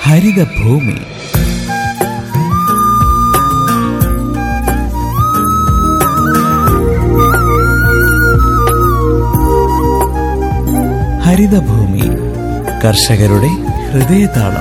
ഹരിതഭൂമി ഹരിതഭൂമി കർഷകരുടെ ഹൃദയതാളം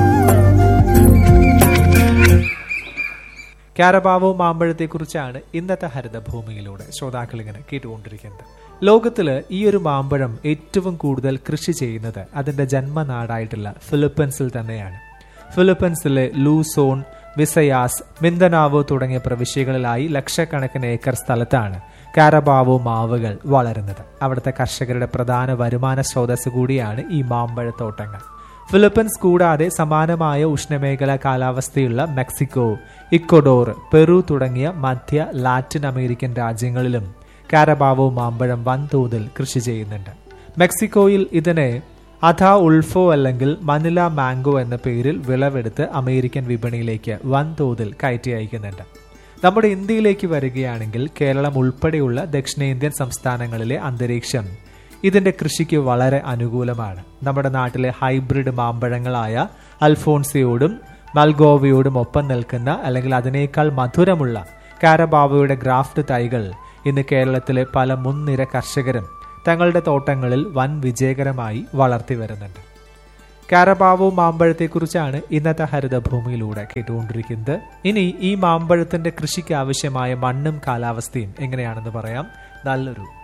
കാരബാവോ മാമ്പഴത്തെക്കുറിച്ചാണ് ഇന്നത്തെ ഹരിതഭൂമിയിലൂടെ ശ്രോതാക്കൾ ഇങ്ങനെ കേട്ടുകൊണ്ടിരിക്കുന്നത് ലോകത്തില് ഈ ഒരു മാമ്പഴം ഏറ്റവും കൂടുതൽ കൃഷി ചെയ്യുന്നത് അതിന്റെ ജന്മനാടായിട്ടുള്ള ഫിലിപ്പീൻസിൽ തന്നെയാണ് ഫിലിപ്പീൻസിലെ ലൂസോൺ വിസയാസ് മിന്തനാവോ തുടങ്ങിയ പ്രവിശ്യകളിലായി ലക്ഷക്കണക്കിന് ഏക്കർ സ്ഥലത്താണ് കാരബാവോ മാവുകൾ വളരുന്നത് അവിടുത്തെ കർഷകരുടെ പ്രധാന വരുമാന സ്രോതസ് കൂടിയാണ് ഈ മാമ്പഴത്തോട്ടങ്ങൾ ഫിലിപ്പീൻസ് കൂടാതെ സമാനമായ ഉഷ്ണമേഖലാ കാലാവസ്ഥയുള്ള മെക്സിക്കോ ഇക്വഡോർ പെറു തുടങ്ങിയ മധ്യ ലാറ്റിൻ അമേരിക്കൻ രാജ്യങ്ങളിലും കാരബാവോ മാമ്പഴം വൻതോതിൽ കൃഷി ചെയ്യുന്നുണ്ട് മെക്സിക്കോയിൽ ഇതിനെ അഥ ഉൾഫോ അല്ലെങ്കിൽ മനില മാംഗോ എന്ന പേരിൽ വിളവെടുത്ത് അമേരിക്കൻ വിപണിയിലേക്ക് വൻതോതിൽ കയറ്റി അയക്കുന്നുണ്ട് നമ്മുടെ ഇന്ത്യയിലേക്ക് വരികയാണെങ്കിൽ കേരളം ഉൾപ്പെടെയുള്ള ദക്ഷിണേന്ത്യൻ സംസ്ഥാനങ്ങളിലെ അന്തരീക്ഷം ഇതിന്റെ കൃഷിക്ക് വളരെ അനുകൂലമാണ് നമ്മുടെ നാട്ടിലെ ഹൈബ്രിഡ് മാമ്പഴങ്ങളായ അൽഫോൺസിയോടും മൽഗോവയോടും ഒപ്പം നിൽക്കുന്ന അല്ലെങ്കിൽ അതിനേക്കാൾ മധുരമുള്ള കാരബാവയുടെ ഗ്രാഫ്റ്റ് തൈകൾ ഇന്ന് കേരളത്തിലെ പല മുൻനിര കർഷകരും തങ്ങളുടെ തോട്ടങ്ങളിൽ വൻ വിജയകരമായി വളർത്തി വരുന്നുണ്ട് കാരബാവോ മാമ്പഴത്തെക്കുറിച്ചാണ് ഇന്നത്തെ ഹരിതഭൂമിയിലൂടെ കേട്ടുകൊണ്ടിരിക്കുന്നത് ഇനി ഈ മാമ്പഴത്തിന്റെ കൃഷിക്ക് ആവശ്യമായ മണ്ണും കാലാവസ്ഥയും എങ്ങനെയാണെന്ന് പറയാം നല്ലൊരു